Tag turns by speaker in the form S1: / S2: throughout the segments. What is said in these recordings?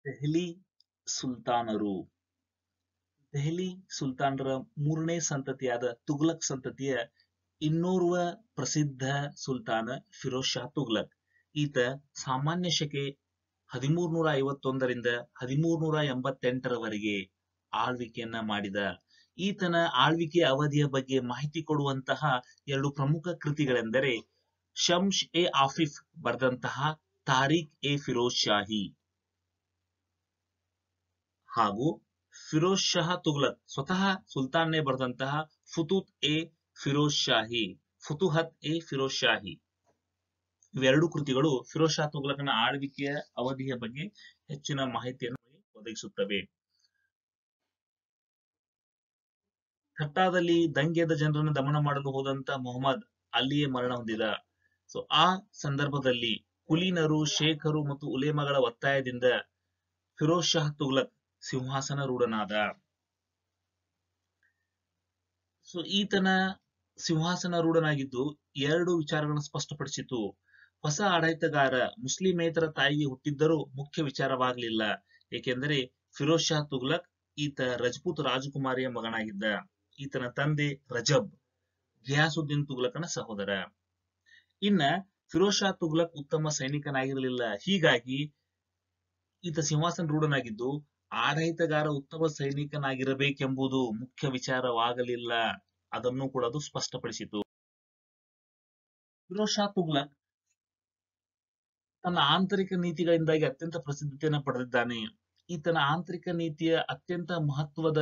S1: ದೆಹಲಿ ಸುಲ್ತಾನರು ದೆಹಲಿ ಸುಲ್ತಾನರ ಮೂರನೇ ಸಂತತಿಯಾದ ತುಘಲಕ್ ಸಂತತಿಯ ಇನ್ನೋರ್ವ ಪ್ರಸಿದ್ಧ ಸುಲ್ತಾನ ಫಿರೋಜ್ ಶಾ ತುಘಲಕ್ ಈತ ಸಾಮಾನ್ಯ ಶಕೆ ಹದಿಮೂರ್ನೂರ ಐವತ್ತೊಂದರಿಂದ ಹದಿಮೂರ್ನೂರ ಎಂಬತ್ತೆಂಟರವರೆಗೆ ಆಳ್ವಿಕೆಯನ್ನ ಮಾಡಿದ ಈತನ ಆಳ್ವಿಕೆಯ ಅವಧಿಯ ಬಗ್ಗೆ ಮಾಹಿತಿ ಕೊಡುವಂತಹ ಎರಡು ಪ್ರಮುಖ ಕೃತಿಗಳೆಂದರೆ ಶಮ್ಶ್ ಎ ಆಫಿಫ್ ಬರೆದಂತಹ ತಾರೀಖ್ ಎ ಫಿರೋಜ್ ಶಾಹಿ ಹಾಗೂ ಫಿರೋಜ್ ಶಹ ತುಘಲಕ್ ಸ್ವತಃ ಸುಲ್ತಾನ್ನೇ ಬರೆದಂತಹ ಫುತೂತ್ ಎ ಫಿರೋಜ್ ಶಾಹಿ ಫುತುಹತ್ ಎ ಫಿರೋಜ್ ಶಾಹಿ ಇವೆರಡು ಕೃತಿಗಳು ಫಿರೋಜ್ ಶಾ ತುಘಲಕನ ಆಳ್ವಿಕೆಯ ಅವಧಿಯ ಬಗ್ಗೆ ಹೆಚ್ಚಿನ ಮಾಹಿತಿಯನ್ನು ಒದಗಿಸುತ್ತವೆ ಥಟ್ಟಾದಲ್ಲಿ ದಂಗೆದ ಜನರನ್ನು ದಮನ ಮಾಡಲು ಹೋದಂತ ಮೊಹಮ್ಮದ್ ಅಲ್ಲಿಯೇ ಮರಣ ಹೊಂದಿದ ಸೊ ಆ ಸಂದರ್ಭದಲ್ಲಿ ಕುಲೀನರು ಶೇಖರು ಮತ್ತು ಉಲೇಮಗಳ ಒತ್ತಾಯದಿಂದ ಫಿರೋಜ್ ಶಾ ತುಘಲಕ್ ಸಿಂಹಾಸನ ರೂಢನಾದ ಸೊ ಈತನ ಸಿಂಹಾಸನ ರೂಢನಾಗಿದ್ದು ಎರಡು ವಿಚಾರಗಳನ್ನು ಸ್ಪಷ್ಟಪಡಿಸಿತು ಹೊಸ ಆಡಳಿತಗಾರ ಮುಸ್ಲಿಮೇತರ ತಾಯಿಗೆ ಹುಟ್ಟಿದ್ದರೂ ಮುಖ್ಯ ವಿಚಾರವಾಗಲಿಲ್ಲ ಏಕೆಂದರೆ ಫಿರೋಜ್ ಶಾ ತುಘಲಕ್ ಈತ ರಜಪೂತ್ ರಾಜಕುಮಾರಿಯ ಮಗನಾಗಿದ್ದ ಈತನ ತಂದೆ ರಜಬ್ ಘಿಯಾಸುದ್ದೀನ್ ತುಘಲಕನ ಸಹೋದರ ಇನ್ನ ಫಿರೋಜ್ ಶಾ ತುಘಲಕ್ ಉತ್ತಮ ಸೈನಿಕನಾಗಿರಲಿಲ್ಲ ಹೀಗಾಗಿ ಈತ ಸಿಂಹಾಸನ ರೂಢನಾಗಿದ್ದು ಆಡಳಿತಗಾರ ಉತ್ತಮ ಸೈನಿಕನಾಗಿರಬೇಕೆಂಬುದು ಮುಖ್ಯ ವಿಚಾರವಾಗಲಿಲ್ಲ ಅದನ್ನು ಕೂಡ ಅದು ಸ್ಪಷ್ಟಪಡಿಸಿತು ಫಿರೋಜ್ ಶಾ ತುಘಲಕ್ ತನ್ನ ಆಂತರಿಕ ನೀತಿಗಳಿಂದಾಗಿ ಅತ್ಯಂತ ಪ್ರಸಿದ್ಧತೆಯನ್ನು ಪಡೆದಿದ್ದಾನೆ ಈತನ ಆಂತರಿಕ ನೀತಿಯ ಅತ್ಯಂತ ಮಹತ್ವದ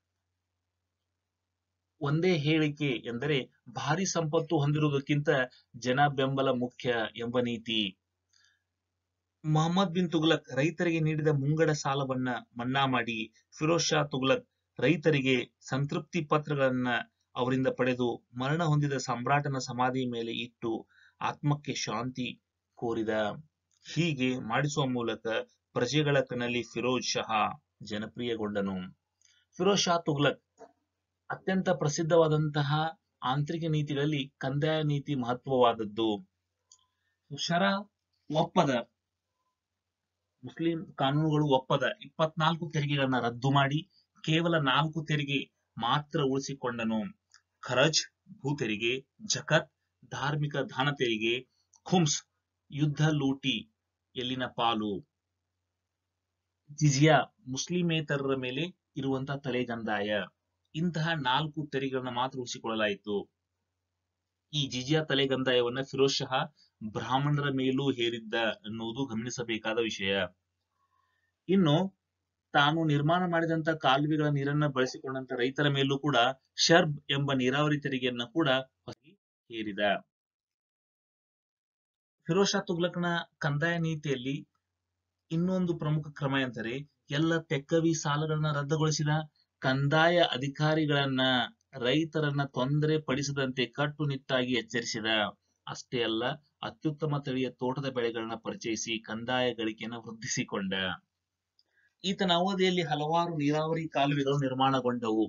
S1: ಒಂದೇ ಹೇಳಿಕೆ ಎಂದರೆ ಭಾರಿ ಸಂಪತ್ತು ಹೊಂದಿರುವುದಕ್ಕಿಂತ ಜನ ಬೆಂಬಲ ಮುಖ್ಯ ಎಂಬ ನೀತಿ ಮೊಹಮ್ಮದ್ ಬಿನ್ ತುಘಲಕ್ ರೈತರಿಗೆ ನೀಡಿದ ಮುಂಗಡ ಸಾಲವನ್ನ ಮನ್ನಾ ಮಾಡಿ ಫಿರೋಜ್ ಶಾ ತುಘಲಕ್ ರೈತರಿಗೆ ಸಂತೃಪ್ತಿ ಪತ್ರಗಳನ್ನ ಅವರಿಂದ ಪಡೆದು ಮರಣ ಹೊಂದಿದ ಸಮ್ರಾಟನ ಸಮಾಧಿ ಮೇಲೆ ಇಟ್ಟು ಆತ್ಮಕ್ಕೆ ಶಾಂತಿ ಕೋರಿದ ಹೀಗೆ ಮಾಡಿಸುವ ಮೂಲಕ ಪ್ರಜೆಗಳ ಕಣ್ಣಲ್ಲಿ ಫಿರೋಜ್ ಶಹಾ ಜನಪ್ರಿಯಗೊಂಡನು ಫಿರೋಜ್ ಶಾ ತುಘಲಕ್ ಅತ್ಯಂತ ಪ್ರಸಿದ್ಧವಾದಂತಹ ಆಂತರಿಕ ನೀತಿಗಳಲ್ಲಿ ಕಂದಾಯ ನೀತಿ ಮಹತ್ವವಾದದ್ದು ಶರ ಒಪ್ಪದ ಮುಸ್ಲಿಂ ಕಾನೂನುಗಳು ಒಪ್ಪದ ಇಪ್ಪತ್ನಾಲ್ಕು ತೆರಿಗೆಗಳನ್ನ ರದ್ದು ಮಾಡಿ ಕೇವಲ ನಾಲ್ಕು ತೆರಿಗೆ ಮಾತ್ರ ಉಳಿಸಿಕೊಂಡನು ಖರಜ್ ಭೂ ತೆರಿಗೆ ಜಕತ್ ಧಾರ್ಮಿಕ ದಾನ ತೆರಿಗೆ ಖುಮ್ಸ್ ಯುದ್ಧ ಲೂಟಿ ಎಲ್ಲಿನ ಪಾಲು ಜಿಜಿಯಾ ಮುಸ್ಲಿಮೇತರರ ಮೇಲೆ ಇರುವಂತಹ ತಲೆಗಂದಾಯ ಇಂತಹ ನಾಲ್ಕು ತೆರಿಗೆಗಳನ್ನ ಮಾತ್ರ ಉಳಿಸಿಕೊಳ್ಳಲಾಯಿತು ಈ ಜಿಜಿಯಾ ತಲೆಗಂದಾಯವನ್ನ ಫಿರೋಜ್ ಶಹಾ ಬ್ರಾಹ್ಮಣರ ಮೇಲೂ ಹೇರಿದ್ದ ಅನ್ನುವುದು ಗಮನಿಸಬೇಕಾದ ವಿಷಯ ಇನ್ನು ತಾನು ನಿರ್ಮಾಣ ಮಾಡಿದಂತ ಕಾಲುವೆಗಳ ನೀರನ್ನ ಬಳಸಿಕೊಂಡಂತ ರೈತರ ಮೇಲೂ ಕೂಡ ಶರ್ಬ್ ಎಂಬ ನೀರಾವರಿ ತೆರಿಗೆಯನ್ನ ಕೂಡ ಹೇರಿದ ಫಿರೋಜ್ ಶಾ ತುಘಲಕ್ನ ಕಂದಾಯ ನೀತಿಯಲ್ಲಿ ಇನ್ನೊಂದು ಪ್ರಮುಖ ಕ್ರಮ ಎಂದರೆ ಎಲ್ಲ ತೆಕ್ಕವಿ ಸಾಲಗಳನ್ನ ರದ್ದುಗೊಳಿಸಿದ ಕಂದಾಯ ಅಧಿಕಾರಿಗಳನ್ನ ರೈತರನ್ನ ತೊಂದರೆ ಪಡಿಸದಂತೆ ಕಟ್ಟುನಿಟ್ಟಾಗಿ ಎಚ್ಚರಿಸಿದ ಅಷ್ಟೇ ಅಲ್ಲ ಅತ್ಯುತ್ತಮ ತಳಿಯ ತೋಟದ ಬೆಳೆಗಳನ್ನ ಪರಿಚಯಿಸಿ ಕಂದಾಯ ಗಳಿಕೆಯನ್ನು ವೃದ್ಧಿಸಿಕೊಂಡ ಈತನ ಅವಧಿಯಲ್ಲಿ ಹಲವಾರು ನೀರಾವರಿ ಕಾಲುವೆಗಳು ನಿರ್ಮಾಣಗೊಂಡವು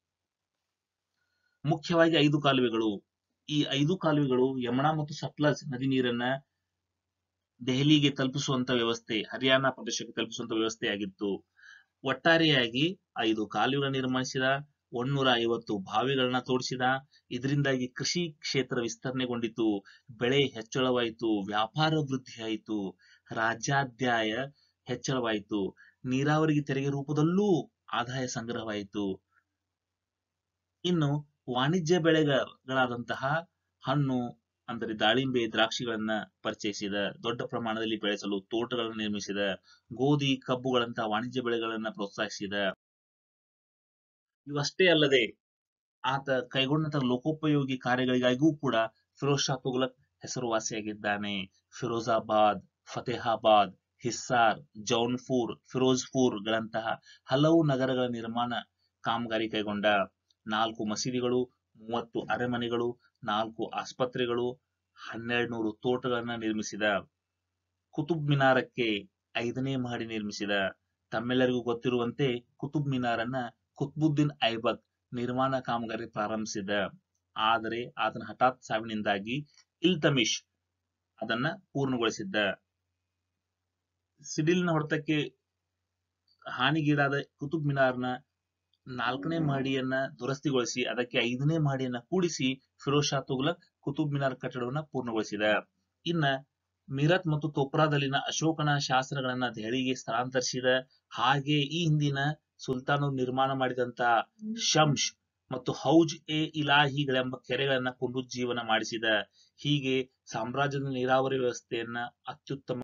S1: ಮುಖ್ಯವಾಗಿ ಐದು ಕಾಲುವೆಗಳು ಈ ಐದು ಕಾಲುವೆಗಳು ಯಮುನಾ ಮತ್ತು ಸಟ್ಲಜ್ ನದಿ ನೀರನ್ನ ದೆಹಲಿಗೆ ತಲುಪಿಸುವಂತ ವ್ಯವಸ್ಥೆ ಹರಿಯಾಣ ಪ್ರದೇಶಕ್ಕೆ ತಲುಪಿಸುವಂತ ವ್ಯವಸ್ಥೆಯಾಗಿತ್ತು ಒಟ್ಟಾರೆಯಾಗಿ ಐದು ಕಾಲುವೆಗಳ ನಿರ್ಮಿಸಿದ ಒಂದೂರ ಐವತ್ತು ಬಾವಿಗಳನ್ನ ತೋಡಿಸಿದ ಇದರಿಂದಾಗಿ ಕೃಷಿ ಕ್ಷೇತ್ರ ವಿಸ್ತರಣೆಗೊಂಡಿತು ಬೆಳೆ ಹೆಚ್ಚಳವಾಯಿತು ವ್ಯಾಪಾರ ವೃದ್ಧಿಯಾಯಿತು ರಾಜ್ಯಾಧ್ಯಾಯ ಹೆಚ್ಚಳವಾಯಿತು ನೀರಾವರಿಗೆ ತೆರಿಗೆ ರೂಪದಲ್ಲೂ ಆದಾಯ ಸಂಗ್ರಹವಾಯಿತು ಇನ್ನು ವಾಣಿಜ್ಯ ಬೆಳೆಗಳಾದಂತಹ ಹಣ್ಣು ಅಂದರೆ ದಾಳಿಂಬೆ ದ್ರಾಕ್ಷಿಗಳನ್ನ ಪರಿಚಯಿಸಿದ ದೊಡ್ಡ ಪ್ರಮಾಣದಲ್ಲಿ ಬೆಳೆಸಲು ತೋಟಗಳನ್ನು ನಿರ್ಮಿಸಿದ ಗೋಧಿ ಕಬ್ಬುಗಳಂತಹ ವಾಣಿಜ್ಯ ಬೆಳೆಗಳನ್ನ ಪ್ರೋತ್ಸಾಹಿಸಿದ ಇವಷ್ಟೇ ಅಲ್ಲದೆ ಆತ ಕೈಗೊಂಡಂತಹ ಲೋಕೋಪಯೋಗಿ ಕಾರ್ಯಗಳಿಗಾಗಿಯೂ ಕೂಡ ಫಿರೋಜ್ ಶಾ ತುಘಲಕ್ ಹೆಸರುವಾಸಿಯಾಗಿದ್ದಾನೆ ಫಿರೋಜಾಬಾದ್ ಫತೇಹಾಬಾದ್ ಹಿಸ್ಸಾರ್ ಜೌನ್ಪುರ್ ಫಿರೋಜ್ಪುರ್ ಗಳಂತಹ ಹಲವು ನಗರಗಳ ನಿರ್ಮಾಣ ಕಾಮಗಾರಿ ಕೈಗೊಂಡ ನಾಲ್ಕು ಮಸೀದಿಗಳು ಮೂವತ್ತು ಅರಮನೆಗಳು ನಾಲ್ಕು ಆಸ್ಪತ್ರೆಗಳು ಹನ್ನೆರಡು ನೂರು ತೋಟಗಳನ್ನ ನಿರ್ಮಿಸಿದ ಕುತುಬ್ ಮಿನಾರಕ್ಕೆ ಐದನೇ ಮಹಡಿ ನಿರ್ಮಿಸಿದ ತಮ್ಮೆಲ್ಲರಿಗೂ ಗೊತ್ತಿರುವಂತೆ ಕುತುಬ್ ಮಿನಾರನ್ನ ಕುತ್ಬುದ್ದೀನ್ ಐಬಕ್ ನಿರ್ಮಾಣ ಕಾಮಗಾರಿ ಪ್ರಾರಂಭಿಸಿದ ಆದರೆ ಆತನ ಹಠಾತ್ ಸಾವಿನಿಂದಾಗಿ ಇಲ್ತಮಿಶ್ ಅದನ್ನ ಪೂರ್ಣಗೊಳಿಸಿದ್ದ ಸಿಡಿಲಿನ ಹೊಡೆತಕ್ಕೆ ಹಾನಿಗೀಡಾದ ಕುತುಬ್ ಮಿನಾರ್ನ ನಾಲ್ಕನೇ ಮಹಡಿಯನ್ನ ದುರಸ್ತಿಗೊಳಿಸಿ ಅದಕ್ಕೆ ಐದನೇ ಮಹಡಿಯನ್ನ ಕೂಡಿಸಿ ಫಿರೋಜ್ ಶಾ ತುಘಲಕ್ ಕುತುಬ್ ಮಿನಾರ್ ಕಟ್ಟಡವನ್ನ ಪೂರ್ಣಗೊಳಿಸಿದ ಇನ್ನ ಮೀರತ್ ಮತ್ತು ತೋಪ್ರಾದಲ್ಲಿನ ಅಶೋಕನ ಶಾಸನಗಳನ್ನ ದೆಹಲಿಗೆ ಸ್ಥಳಾಂತರಿಸಿದ ಹಾಗೆ ಈ ಹಿಂದಿನ ಸುಲ್ತಾನರು ನಿರ್ಮಾಣ ಮಾಡಿದಂತ ಶಂಶ್ ಮತ್ತು ಹೌಜ್ ಎ ಇಲಾಹಿಗಳೆಂಬ ಕೆರೆಗಳನ್ನ ಪುನರುಜ್ಜೀವನ ಮಾಡಿಸಿದ ಹೀಗೆ ಸಾಮ್ರಾಜ್ಯದ ನೀರಾವರಿ ವ್ಯವಸ್ಥೆಯನ್ನ ಅತ್ಯುತ್ತಮ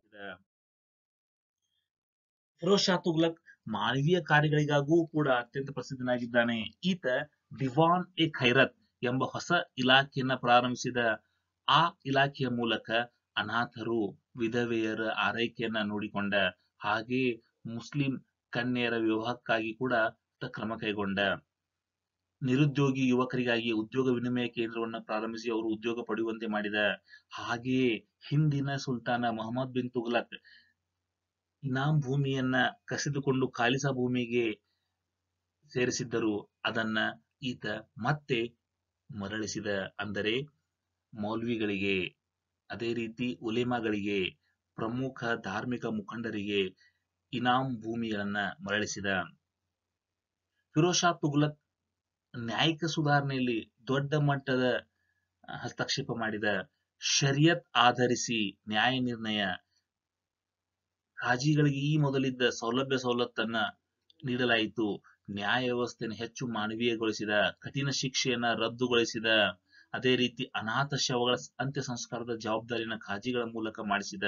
S1: ಫಿರೋಜ್ ಶಾ ತುಘಲಕ್ ಮಾನವೀಯ ಕಾರ್ಯಗಳಿಗಾಗೂ ಕೂಡ ಅತ್ಯಂತ ಪ್ರಸಿದ್ಧನಾಗಿದ್ದಾನೆ ಈತ ದಿವಾನ್ ಎ ಖೈರತ್ ಎಂಬ ಹೊಸ ಇಲಾಖೆಯನ್ನ ಪ್ರಾರಂಭಿಸಿದ ಆ ಇಲಾಖೆಯ ಮೂಲಕ ಅನಾಥರು ವಿಧವೆಯರ ಆರೈಕೆಯನ್ನ ನೋಡಿಕೊಂಡ ಹಾಗೆ ಮುಸ್ಲಿಂ ಕನ್ಯೆಯರ ವಿವಾಹಕ್ಕಾಗಿ ಕೂಡ ಆತ ಕ್ರಮ ಕೈಗೊಂಡ ನಿರುದ್ಯೋಗಿ ಯುವಕರಿಗಾಗಿ ಉದ್ಯೋಗ ವಿನಿಮಯ ಕೇಂದ್ರವನ್ನು ಪ್ರಾರಂಭಿಸಿ ಅವರು ಉದ್ಯೋಗ ಪಡೆಯುವಂತೆ ಮಾಡಿದ ಹಾಗೆಯೇ ಹಿಂದಿನ ಸುಲ್ತಾನ ಮೊಹಮ್ಮದ್ ಬಿನ್ ತುಘಲಕ್ ಇನಾಮ್ ಭೂಮಿಯನ್ನ ಕಸಿದುಕೊಂಡು ಖಾಲಿಸಾ ಭೂಮಿಗೆ ಸೇರಿಸಿದ್ದರು ಅದನ್ನ ಈತ ಮತ್ತೆ ಮರಳಿಸಿದ ಅಂದರೆ ಮೌಲ್ವಿಗಳಿಗೆ ಅದೇ ರೀತಿ ಉಲೇಮಾಗಳಿಗೆ ಪ್ರಮುಖ ಧಾರ್ಮಿಕ ಮುಖಂಡರಿಗೆ ಇನಾಮ್ ಭೂಮಿಗಳನ್ನ ಮರಳಿಸಿದ ಫಿರೋಜ್ ಶಾ ತುಘಲಕ್ ನ್ಯಾಯಿಕ ಸುಧಾರಣೆಯಲ್ಲಿ ದೊಡ್ಡ ಮಟ್ಟದ ಹಸ್ತಕ್ಷೇಪ ಮಾಡಿದ ಶರಿಯತ್ ಆಧರಿಸಿ ನ್ಯಾಯ ನಿರ್ಣಯ ಖಾಜಿಗಳಿಗೆ ಈ ಮೊದಲಿದ್ದ ಸೌಲಭ್ಯ ಸವಲತ್ತನ್ನ ನೀಡಲಾಯಿತು ನ್ಯಾಯ ವ್ಯವಸ್ಥೆಯನ್ನು ಹೆಚ್ಚು ಮಾನವೀಯಗೊಳಿಸಿದ ಕಠಿಣ ಶಿಕ್ಷೆಯನ್ನ ರದ್ದುಗೊಳಿಸಿದ ಅದೇ ರೀತಿ ಅನಾಥ ಶವಗಳ ಅಂತ್ಯ ಸಂಸ್ಕಾರದ ಜವಾಬ್ದಾರಿನ ಖಾಜಿಗಳ ಮೂಲಕ ಮಾಡಿಸಿದ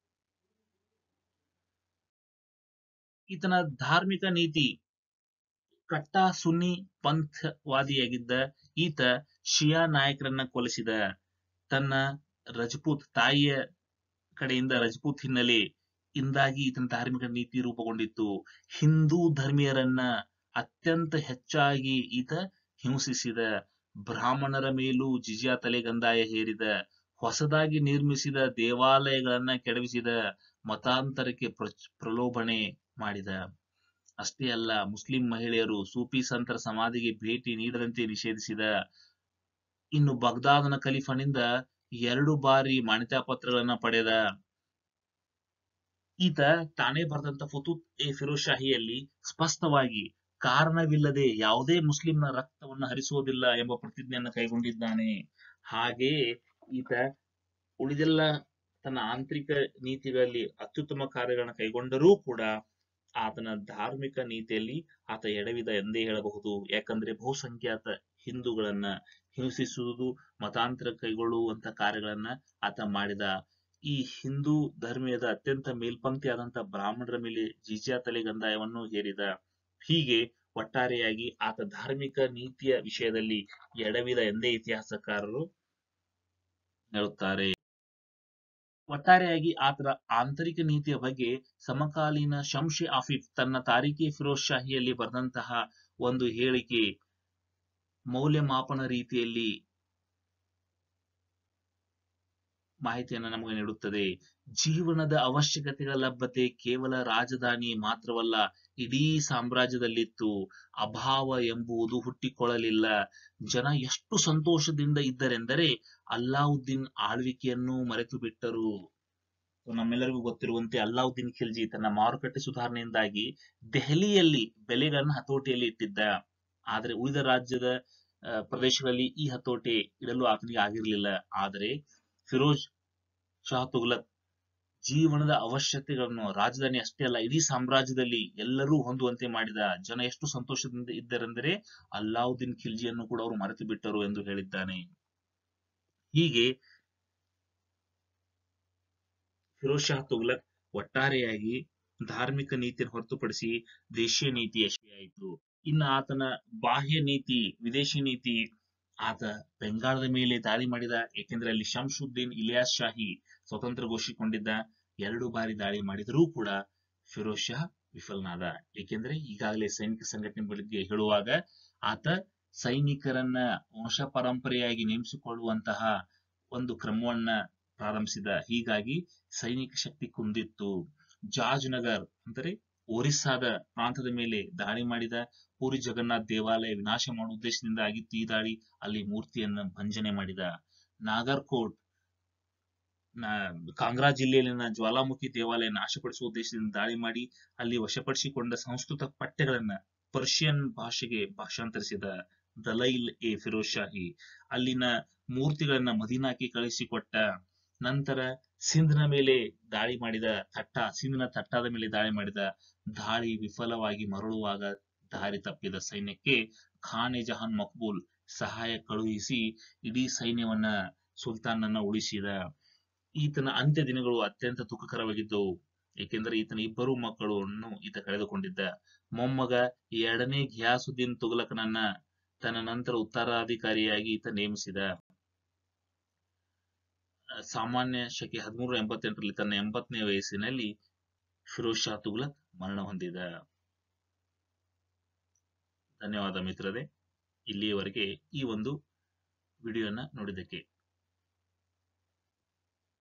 S1: ಈತನ ಧಾರ್ಮಿಕ ನೀತಿ ಕಟ್ಟಾ ಸುನ್ನಿ ಪಂಥವಾದಿಯಾಗಿದ್ದ ಈತ ಶಿಯಾ ನಾಯಕರನ್ನ ಕೊಲಿಸಿದ ತನ್ನ ರಜಪೂತ್ ತಾಯಿಯ ಕಡೆಯಿಂದ ರಜಪೂತ್ ಹಿನ್ನೆಲೆ ಇಂದಾಗಿ ಈತನ ಧಾರ್ಮಿಕ ನೀತಿ ರೂಪುಗೊಂಡಿತ್ತು ಹಿಂದೂ ಧರ್ಮೀಯರನ್ನ ಅತ್ಯಂತ ಹೆಚ್ಚಾಗಿ ಈತ ಹಿಂಸಿಸಿದ ಬ್ರಾಹ್ಮಣರ ಮೇಲೂ ಜಿಜಿಯಾ ತಲೆಗಂದಾಯ ಹೇರಿದ ಹೊಸದಾಗಿ ನಿರ್ಮಿಸಿದ ದೇವಾಲಯಗಳನ್ನ ಕೆಡವಿಸಿದ ಮತಾಂತರಕ್ಕೆ ಪ್ರಲೋಭನೆ ಮಾಡಿದ ಅಷ್ಟೇ ಅಲ್ಲ ಮುಸ್ಲಿಂ ಮಹಿಳೆಯರು ಸೂಫಿ ಸಂತರ ಸಮಾಧಿಗೆ ಭೇಟಿ ನೀಡದಂತೆ ನಿಷೇಧಿಸಿದ ಇನ್ನು ಬಗ್ದಾದನ ಖಲೀಫನಿಂದ ಎರಡು ಬಾರಿ ಮಾನ್ಯತಾ ಪತ್ರಗಳನ್ನ ಪಡೆದ ಈತ ತಾನೇ ಬರೆದಂತ ಫುತೂತ್ ಎ ಫಿರೋಜ್ ಶಾಹಿಯಲ್ಲಿ ಸ್ಪಷ್ಟವಾಗಿ ಕಾರಣವಿಲ್ಲದೆ ಯಾವುದೇ ಮುಸ್ಲಿಂನ ರಕ್ತವನ್ನು ಹರಿಸುವುದಿಲ್ಲ ಎಂಬ ಪ್ರತಿಜ್ಞೆಯನ್ನು ಕೈಗೊಂಡಿದ್ದಾನೆ ಹಾಗೆಯೇ ಈತ ಉಳಿದೆಲ್ಲ ತನ್ನ ಆಂತರಿಕ ನೀತಿಗಳಲ್ಲಿ ಅತ್ಯುತ್ತಮ ಕಾರ್ಯಗಳನ್ನು ಕೈಗೊಂಡರೂ ಕೂಡ ಆತನ ಧಾರ್ಮಿಕ ನೀತಿಯಲ್ಲಿ ಆತ ಎಡವಿದ ಎಂದೇ ಹೇಳಬಹುದು ಯಾಕಂದ್ರೆ ಬಹುಸಂಖ್ಯಾತ ಹಿಂದೂಗಳನ್ನ ಹಿಂಸಿಸುವುದು ಮತಾಂತರ ಕೈಗೊಳ್ಳುವಂತ ಕಾರ್ಯಗಳನ್ನ ಆತ ಮಾಡಿದ ಈ ಹಿಂದೂ ಧರ್ಮೀಯದ ಅತ್ಯಂತ ಮೇಲ್ಪಂಕ್ತಿಯಾದಂತ ಬ್ರಾಹ್ಮಣರ ಮೇಲೆ ಜಿಜಿಯಾ ತಲೆಗಂದಾಯವನ್ನು ಹೇರಿದ ಹೀಗೆ ಒಟ್ಟಾರೆಯಾಗಿ ಆತ ಧಾರ್ಮಿಕ ನೀತಿಯ ವಿಷಯದಲ್ಲಿ ಎಡವಿದ ಎಂದೇ ಇತಿಹಾಸಕಾರರು ಹೇಳುತ್ತಾರೆ ಒಟ್ಟಾರೆಯಾಗಿ ಆತನ ಆಂತರಿಕ ನೀತಿಯ ಬಗ್ಗೆ ಸಮಕಾಲೀನ ಶಂಶೆ ಆಫಿಫ್ ತನ್ನ ತಾರೀಖಿ ಫಿರೋಜ್ ಶಾಹಿಯಲ್ಲಿ ಬರೆದಂತಹ ಒಂದು ಹೇಳಿಕೆ ಮೌಲ್ಯಮಾಪನ ರೀತಿಯಲ್ಲಿ ಮಾಹಿತಿಯನ್ನು ನಮಗೆ ನೀಡುತ್ತದೆ ಜೀವನದ ಅವಶ್ಯಕತೆಗಳ ಲಭ್ಯತೆ ಕೇವಲ ರಾಜಧಾನಿ ಮಾತ್ರವಲ್ಲ ಇಡೀ ಸಾಮ್ರಾಜ್ಯದಲ್ಲಿತ್ತು ಅಭಾವ ಎಂಬುದು ಹುಟ್ಟಿಕೊಳ್ಳಲಿಲ್ಲ ಜನ ಎಷ್ಟು ಸಂತೋಷದಿಂದ ಇದ್ದರೆಂದರೆ ಅಲ್ಲಾವುದ್ದೀನ್ ಆಳ್ವಿಕೆಯನ್ನು ಮರೆತು ಬಿಟ್ಟರು ನಮ್ಮೆಲ್ಲರಿಗೂ ಗೊತ್ತಿರುವಂತೆ ಅಲ್ಲಾವುದ್ದೀನ್ ಖಿಲ್ಜಿ ತನ್ನ ಮಾರುಕಟ್ಟೆ ಸುಧಾರಣೆಯಿಂದಾಗಿ ದೆಹಲಿಯಲ್ಲಿ ಬೆಲೆಗಳನ್ನು ಹತೋಟಿಯಲ್ಲಿ ಇಟ್ಟಿದ್ದ ಆದರೆ ಉಳಿದ ರಾಜ್ಯದ ಪ್ರದೇಶಗಳಲ್ಲಿ ಈ ಹತೋಟಿ ಇಡಲು ಆತನಿಗೆ ಆಗಿರಲಿಲ್ಲ ಆದರೆ ಫಿರೋಜ್ ಶಾ ತುಘಲಕ್ ಜೀವನದ ಅವಶ್ಯಕತೆಗಳನ್ನು ರಾಜಧಾನಿ ಅಷ್ಟೇ ಅಲ್ಲ ಇಡೀ ಸಾಮ್ರಾಜ್ಯದಲ್ಲಿ ಎಲ್ಲರೂ ಹೊಂದುವಂತೆ ಮಾಡಿದ ಜನ ಎಷ್ಟು ಸಂತೋಷದಿಂದ ಇದ್ದರೆಂದರೆ ಅಲ್ಲಾವುದ್ದೀನ್ ಖಿಲ್ಜಿಯನ್ನು ಕೂಡ ಅವರು ಮರೆತು ಬಿಟ್ಟರು ಎಂದು ಹೇಳಿದ್ದಾನೆ ಹೀಗೆ ಫಿರೋಜ್ ಶಾ ತುಘಲಕ್ ಒಟ್ಟಾರೆಯಾಗಿ ಧಾರ್ಮಿಕ ನೀತಿಯನ್ನು ಹೊರತುಪಡಿಸಿ ದೇಶೀಯ ನೀತಿ ಯಶಸ್ವಿಯಾಯಿತು ಇನ್ನು ಆತನ ಬಾಹ್ಯ ನೀತಿ ವಿದೇಶಿ ನೀತಿ ಆತ ಬೆಂಗಾಳದ ಮೇಲೆ ದಾಳಿ ಮಾಡಿದ ಏಕೆಂದರೆ ಅಲ್ಲಿ ಶಂಶುದ್ದೀನ್ ಇಲಿಯಾಸ್ ಶಾಹಿ ಸ್ವತಂತ್ರ ಘೋಷಿಸಿಕೊಂಡಿದ್ದ ಎರಡು ಬಾರಿ ದಾಳಿ ಮಾಡಿದರೂ ಕೂಡ ಫಿರೋಜ್ ಶಾ ವಿಫಲನಾದ ಏಕೆಂದ್ರೆ ಈಗಾಗಲೇ ಸೈನಿಕ ಸಂಘಟನೆ ಬಗ್ಗೆ ಹೇಳುವಾಗ ಆತ ಸೈನಿಕರನ್ನ ವಂಶ ಪರಂಪರೆಯಾಗಿ ನೇಮಿಸಿಕೊಳ್ಳುವಂತಹ ಒಂದು ಕ್ರಮವನ್ನ ಪ್ರಾರಂಭಿಸಿದ ಹೀಗಾಗಿ ಸೈನಿಕ ಶಕ್ತಿ ಕುಂದಿತ್ತು ಜಾಜ್ ನಗರ್ ಅಂದರೆ ಒರಿಸ್ಸಾದ ಪ್ರಾಂತದ ಮೇಲೆ ದಾಳಿ ಮಾಡಿದ ಪೂರಿ ಜಗನ್ನಾಥ್ ದೇವಾಲಯ ವಿನಾಶ ಮಾಡುವ ಉದ್ದೇಶದಿಂದ ಆಗಿತ್ತು ಈ ದಾಳಿ ಅಲ್ಲಿ ಮೂರ್ತಿಯನ್ನ ಭಂಜನೆ ಮಾಡಿದ ನಾಗರ್ಕೋಟ್ ನ- ಕಾಂಗ್ರಾ ಜಿಲ್ಲೆಯಲ್ಲಿನ ಜ್ವಾಲಾಮುಖಿ ದೇವಾಲಯ ನಾಶಪಡಿಸುವ ಉದ್ದೇಶದಿಂದ ದಾಳಿ ಮಾಡಿ ಅಲ್ಲಿ ವಶಪಡಿಸಿಕೊಂಡ ಸಂಸ್ಕೃತ ಪಠ್ಯಗಳನ್ನ ಪರ್ಷಿಯನ್ ಭಾಷೆಗೆ ಭಾಷಾಂತರಿಸಿದ ದಲೈಲ್ ಎ ಫಿರೋಜ್ ಶಾಹಿ ಅಲ್ಲಿನ ಮೂರ್ತಿಗಳನ್ನ ಮದೀನಾಕ್ಕೆ ಕಳಿಸಿಕೊಟ್ಟ ನಂತರ ಸಿಂಧ್ನ ಮೇಲೆ ದಾಳಿ ಮಾಡಿದ ತಟ್ಟ ಸಿಂಧ್ನ ತಟ್ಟಾದ ಮೇಲೆ ದಾಳಿ ಮಾಡಿದ ದಾಳಿ ವಿಫಲವಾಗಿ ಮರಳುವಾಗ ದಾರಿ ತಪ್ಪಿದ ಸೈನ್ಯಕ್ಕೆ ಖಾನ್ ಎ ಜಹಾನ್ ಮಕ್ಬೂಲ್ ಸಹಾಯ ಕಳುಹಿಸಿ ಇಡೀ ಸೈನ್ಯವನ್ನ ಸುಲ್ತಾನನ್ನ ಉಳಿಸಿದ ಈತನ ಅಂತ್ಯ ದಿನಗಳು ಅತ್ಯಂತ ದುಃಖಕರವಾಗಿದ್ದವು ಏಕೆಂದರೆ ಈತನ ಇಬ್ಬರು ಮಕ್ಕಳನ್ನು ಈತ ಕಳೆದುಕೊಂಡಿದ್ದ ಮೊಮ್ಮಗ ಎರಡನೇ ಘಿಯಾಸುದ್ದೀನ್ ತುಘಲಕನನ್ನ ತನ್ನ ನಂತರ ಉತ್ತರಾಧಿಕಾರಿಯಾಗಿ ಈತ ನೇಮಿಸಿದ ಅಹ್ ಸಾಮಾನ್ಯ ಶಕೆ ಹದಿಮೂರ ಎಂಬತ್ತೆಂಟರಲ್ಲಿ ತನ್ನ ಎಂಬತ್ತನೇ ವಯಸ್ಸಿನಲ್ಲಿ ಫಿರೋಜ್ ಶಾ ತುಘಲಕ್ ಮರಣ ಹೊಂದಿದ ಧನ್ಯವಾದ ಮಿತ್ರರೇ ಇಲ್ಲಿಯವರೆಗೆ ಈ ಒಂದು ವಿಡಿಯೋನ ನೋಡಿದ್ದಕ್ಕೆ